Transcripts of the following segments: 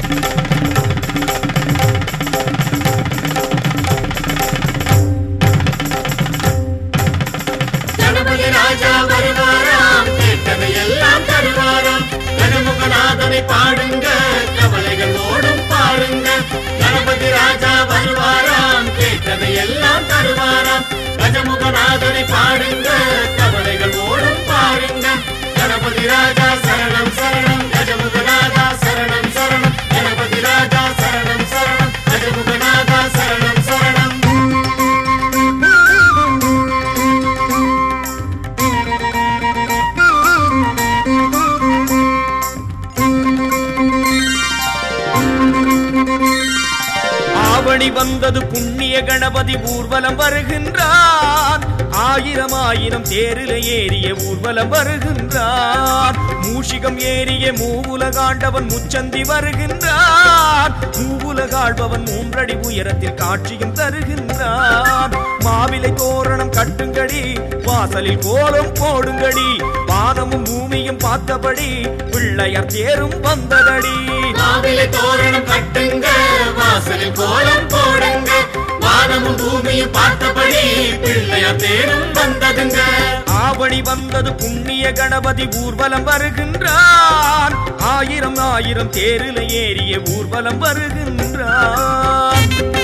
கணபதி ராஜா வருவாராம் கேட்டதை எல்லாம் தருவாராம் கணமுகநாதனை பாடுங்க கவலைகள் ஓடும் பாருங்க கணபதி ராஜா வருவாராம் கேட்டதை எல்லாம் தருவாராம் கஜமுகநாதனை பாடுங்க கவலைகள் ஓடும் பாருங்க கணபதி ராஜா சரணம் சரணம் கஜமுகநாதா சரணம் சரணம் கணபதி ராஜா சரணம் சரணம் கஜமுகநாதா சரணம் சரணம் ஆவணி வந்தது புண்ணிய கணபதி ஊர்வலம் வருகின்றார் ஆயிரம் ஆயிரம் தேரில ஏறிய ஊர்வலம் வருகின்றார் மூஷிகம் ஏறிய மூவுலகாண்டவன் முச்சந்தி வருகின்றார் மூவுலகாழ்பவன் மூன்றடி உயரத்தில் காட்சியும் தருகின்றார் மாவிலை தோரணம் கட்டுங்கடி வாசலில் கோலம் போடுங்கடி வானமும் பூமியும் பார்த்தபடி பிள்ளையார் தேரும் வந்ததடி மாவிலை தோரணம் கட்டுங்க வாசலில் கோலம் போடுங்க வானமும் பூமியும் பார்த்தபடி பிள்ளையார் தேரும் வந்ததுங்க ஆவணி வந்தது புண்ணிய கணபதி ஊர்வலம் வருகின்றான் ஆயிரம் ஆயிரம் தேரில ஏறிய ஊர்வலம் வருகின்றான்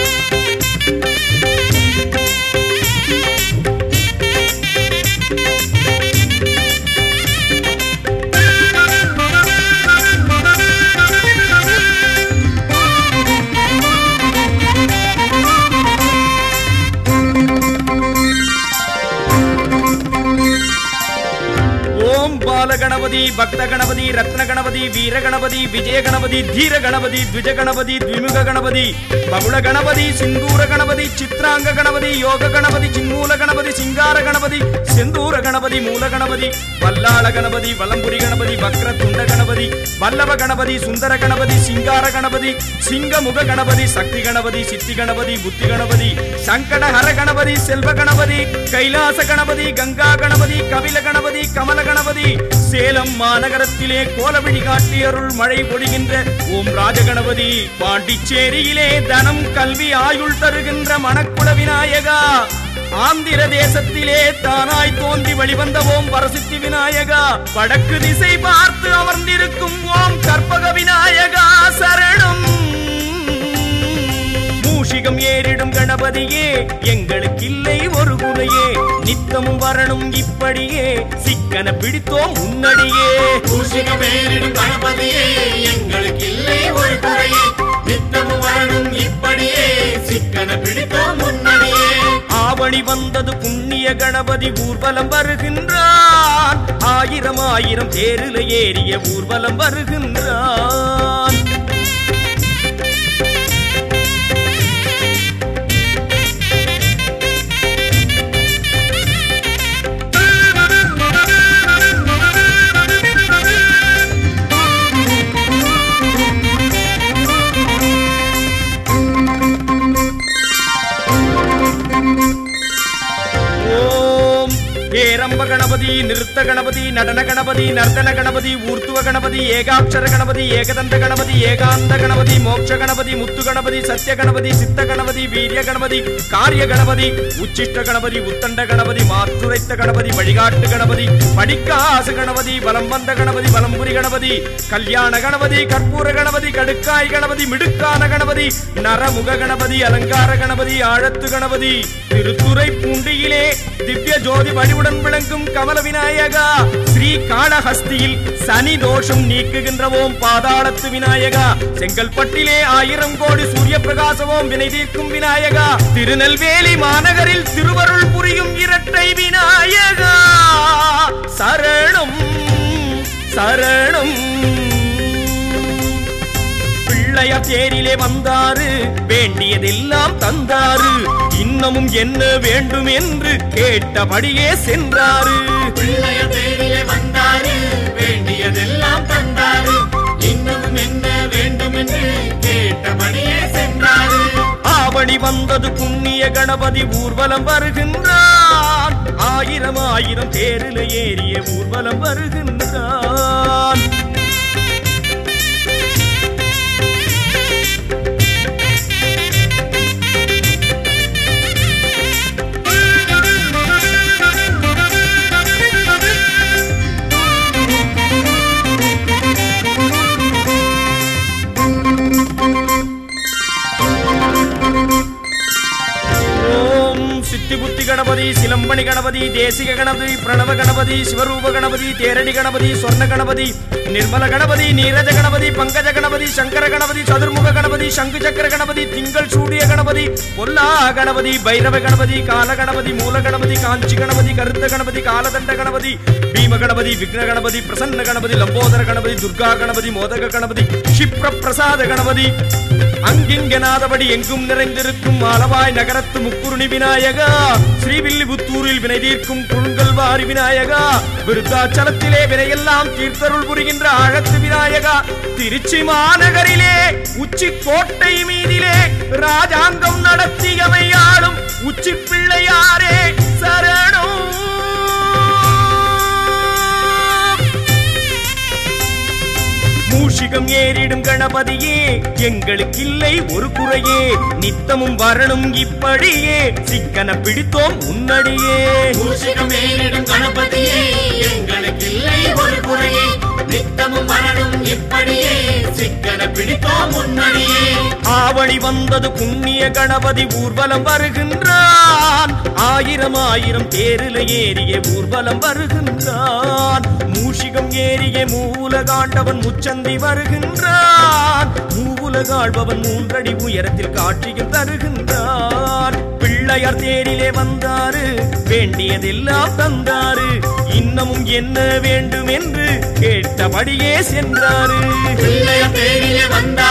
ஓம் பால கணபதி பக்த கணபதி ரத்ன கணபதி வீர கணபதி விஜய கணபதி தீர கணபதி த்விஜ கணபதி த்விமுக கணபதி பகுள கணபதி சிந்தூர கணபதி சித்ராங்க கணபதி யோக கணபதி சின்மூல கணபதி சிங்கார கணபதி செந்தூர கணபதி மூல கணபதி வல்லாள கணபதி வலம்புரி கணபதி வக்ர துண்ட கணபதி வல்லவ கணபதி சுந்தர கணபதி சிங்கார கணபதி சிங்கமுக கணபதி சக்தி கணபதி சித்தி கணபதி புத்தி கணபதி சங்கடஹர கணபதி செல்வ கணபதி கைலாச கணபதி கங்கா கணபதி கபில கணபதி கமல கணபதி சேலம் மாநகரத்திலே கோலவிழி காட்டி அருள் மழை பொழிகின்ற ஓம் ராஜ கணபதி பாண்டிச்சேரியிலே தனம் கல்வி ஆயுள் தருகின்ற மணக்குள விநாயகா ஆந்திர தேசத்திலே தானாய் தோன்றி வெளிவந்த ஓம் வரசித்தி விநாயகா வடக்கு திசை பார்த்து அமர்ந்திருக்கும் ஓம் கற்பக விநாயகா சரணம் மூஷிகம் ஏறிடும் கணபதியே எங்களுக்கு இல்லை ஒரு குறையே நித்தமும் வரணும் இப்படியே சிக்கன பிடித்தோம் முன்னடியே பூஷிக பேரிடும் கணபதியே எங்களுக்கு இல்லை ஒரு குறையே நித்தமும் வரணும் இப்படியே சிக்கன பிடித்தோம் முன்னடியே ஆவணி வந்தது புண்ணிய கணபதி ஊர்வலம் வருகின்றான் ஆயிரம் ஆயிரம் தேரில ஏறிய ஊர்வலம் வருகின்றான் ஓம் ஏரம்ப கணபதி நிறுத்த கணபதி நடன கணபதி நர்த்தன கணபதி ஊர்த்துவ கணபதி ஏகாட்சர கணபதி ஏகதந்த கணபதி ஏகாந்த கணபதி மோட்ச கணபதி முத்து கணபதி சத்ய கணபதி சித்த கணபதி வீரிய கணபதி காரிய கணபதி உச்சிஷ்ட கணபதி உத்தண்ட கணபதி மாற்றுரைத்த கணபதி வழிகாட்டு கணபதி படிக்காசு கணபதி வலம் வந்த கணபதி வலம்புரி கணபதி கல்யாண கணபதி கற்பூர கணபதி கடுக்காய் கணபதி மிடுக்கான கணபதி நரமுக கணபதி அலங்கார கணபதி ஆழத்து கணபதி திருத்துறை பூண்டியிலே திவ்ய ஜோதி வடிவுடன் விளங்கும் கமல விநாயகா ஸ்ரீ காளஹஸ்தியில் சனி தோஷம் நீக்குகின்ற ஓம் பாதாளத்து விநாயகா செங்கல்பட்டிலே ஆயிரம் கோடி சூரிய பிரகாசவோம் வினை தீர்க்கும் விநாயகா திருநெல்வேலி மாநகரில் திருவருள் புரியும் இரட்டை விநாயகா சரணம் சரணம் பிள்ளையார் தேரிலே வந்தாரு வேண்டியதெல்லாம் தந்தாரு இன்னமும் என்ன வேண்டும் என்று கேட்டபடியே சென்றாரு பிள்ளைய தேடியே வந்தாரு வேண்டியதெல்லாம் தந்தாரு இன்னமும் என்ன வேண்டும் என்று கேட்டபடியே சென்றாரு ஆவணி வந்தது புண்ணிய கணபதி ஊர்வலம் வருகின்றான் ஆயிரம் ஆயிரம் தேரில ஏறிய ஊர்வலம் வருகின்றான் கணபதி சிலம்பணி கணபதி தேசிக கணபதி பிரணவ கணபதி சிவரூப கணபதி தேரடி கணபதி சொர்ண கணபதி நிர்மல கணபதி நீரஜ கணபதி பங்கஜ கணபதி சங்கர கணபதி சதுர்முக கணபதி சங்கு சக்கர கணபதி திங்கள் சூடிய கணபதி பொல்லா கணபதி பைரவ கணபதி கால கணபதி மூல கணபதி காஞ்சி கணபதி கருத்த கணபதி காலதண்ட கணபதி பீம கணபதி விக்ன கணபதி பிரசன்ன கணபதி லம்போதர கணபதி துர்கா கணபதி மோதக கணபதி க்ஷிப்ர பிரசாத கணபதி அங்கிங்கனாதபடி எங்கும் நிறைந்திருக்கும் ஆலவாய் நகரத்து முக்குருணி விநாயகா ஸ்ரீவில்லிபுத்தூரில் வினை தீர்க்கும் குழுங்கல்வாரி விநாயகா விருத்தாச்சலத்திலே வினையெல்லாம் தீர்த்தருள் புரிகின்ற ஆழத்து விநாயகா திருச்சி மாநகரிலே உச்சி கோட்டை மீதிலே ராஜாங்கம் நடத்தியமையாளும் உச்சி பிள்ளையாரே சரணம் மூஷிகம் ஏறிடும் கணபதியே எங்களுக்கில்லை ஒரு குறையே நித்தமும் வரணும் இப்படியே சிக்கன பிடித்தோம் உன்னடியே மூஷிகம் ஏறிடும் கணபதியே எங்களுக்கில்லை ஒரு குறையே நித்தமும் வரணும் இப்படியே சிக்கன பிடித்தோம் முன்னணியே ஆவணி வந்தது புண்ணிய கணபதி ஊர்வலம் வருகின்றான் ஆயிரம் ஆயிரம் தேரில ஏறிய ஊர்வலம் வருகின்றான் மூஷிகம் ஏறிய மூலகாண்டவன் முச்சந்தி வருகின்றான் மூவுலகாழ்பவன் மூன்றடி உயரத்தில் காட்சியில் தருகின்றான் பிள்ளையார் தேரிலே வந்தாரு வேண்டியதெல்லாம் தந்தாரு இன்னமும் என்ன வேண்டும் என்று கேட்டபடியே சென்றாரு பிள்ளைய பேரிலே வந்தாரு